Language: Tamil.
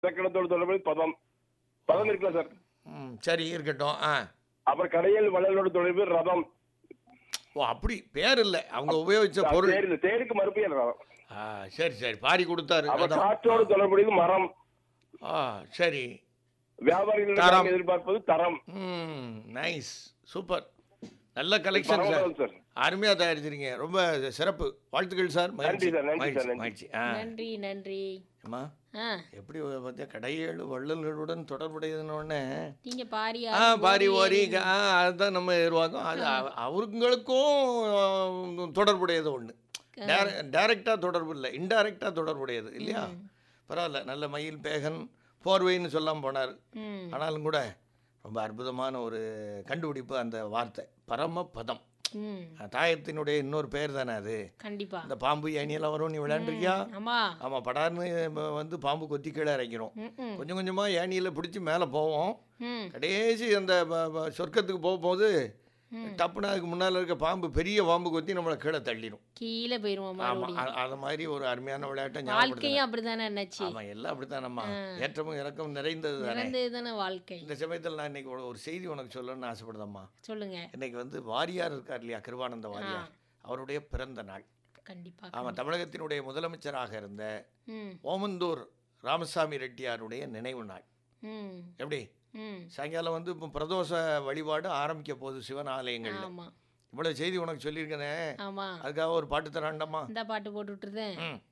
இலக்கணத்தோடு தொடர்புடைய பதம் பதம் இருக்குல்ல சார் ம் சரி இருக்கட்டும் ஆ அப்புறம் கடையில் வள்ளலோடு தொடர்பு ரதம் ஓ அப்படி பேர் இல்லை அவங்க உபயோகிச்ச பொருள் தேர் இல்ல, தேருக்கு மறுபெயர் ரதம் ஆ சரி சரி பாரி கொடுத்தாரு அப்புறம் அதான். காற்றோடு தொடர்புடையது மரம் ஆ சரி வியாபாரிகள் தரம். எதிர்பார்ப்பது தரம் ம் நைஸ் சூப்பர் நல்ல கலெக்ஷன் சார் பரவாயில்ல சார் அருமையாக தயாரிச்சிருங்க ரொம்ப சிறப்பு வாழ்த்துக்கள் சார் மகிழ்ச்சி நன்றி சார், நன்றி மகிழ்ச்சி சார், நன்றி. மகிழ்ச்சி ஆ நன்றி நன்றி அம்மா ஆ எப்படி பார்த்தியா கடையேழு வள்ளல்களுடன் தொடர்புடையதுன்னு உடனே நீங்க பாரியா ஆ பாரி ஓரி ஆ அதுதான் நம்ம எதிர்பார்க்கோம் அது அவ- அவங்களுக்கும் ஆ, தொடர்புடையது ஒன்று டைரக்டாக தொடர்பு இல்லை இன்டைரக்டாக தொடர்புடையது இல்லையா பரவாயில்ல நல்ல மயில் பேகன் போர்வைன்னு சொல்லாமல் போனார் ம் ஆனாலும் கூட ரொம்ப அற்புதமான ஒரு கண்டுபிடிப்பு அந்த வார்த்தை பரமபதம் ம் தாயத்தினுடைய இன்னொரு பேர் தானே அது கண்டிப்பா இந்த பாம்பு ஏணியெல்லாம் வரும் நீ விளையாண்டுருக்கியா ஆமா ஆமாம் படார்னு ம- வந்து பாம்பு கொத்தி கீழே இறக்கிறோம் ம் ம் கொஞ்சம் கொஞ்சமாக ஏணியில் பிடிச்சி மேலே போவோம் ம் கடைசி அந்த ப- ப- சொர்க்கத்துக்கு போகும்போது டப்புன்னு அதுக்கு முன்னால் இருக்க பாம்பு பெரிய பாம்பு கொத்தி நம்மளை கீழே தள்ளிடும் கீழே போயிருவோம் ஆமாம் மறுபடியும் அது மாதிரி ஒரு அருமையான விளையாட்டை ஞாபகப்படுத்துங்க வாழ்க்கையும் அப்படிதானே அண்ணாச்சி ஆமாம் எல்லாம் அப்படித்தான் நம்ம ஏற்றமும் இறக்கமும் நிறைந்தது தானே இறந்தது தானே வாழ்க்கை இந்த சமயத்தில் நான் இன்னைக்கு ஒரு- ஒரு செய்தி உனக்கு சொல்லணும்னு ஆசைப்படுதம்மா சொல்லுங்க இன்னைக்கு வந்து வாரியார் இருக்கார் இல்லையா கிருபானந்த வாரியார் அவருடைய பிறந்த நாள் கண்டிப்பா ஆமாம் தமிழகத்தினுடைய முதலமைச்சராக இருந்த ம் ஓமந்தூர் ராமசாமி ரெட்டியாருடைய நினைவு நாள் ம் எப்படி ம் சாயங்காலம் வந்து இப்போ பிரதோஷ வழிபாடு ஆரம்பிக்க போகுது சிவன் ஆலயங்கள்ல ஆமா இவ்வளவு செய்தி உனக்கு சொல்லியிருக்கேனே ஆமா அதுக்காக ஒரு பாட்டு தராண்டம்மா இந்த பாட்டு போட்டு விட்டுருதேன் ம்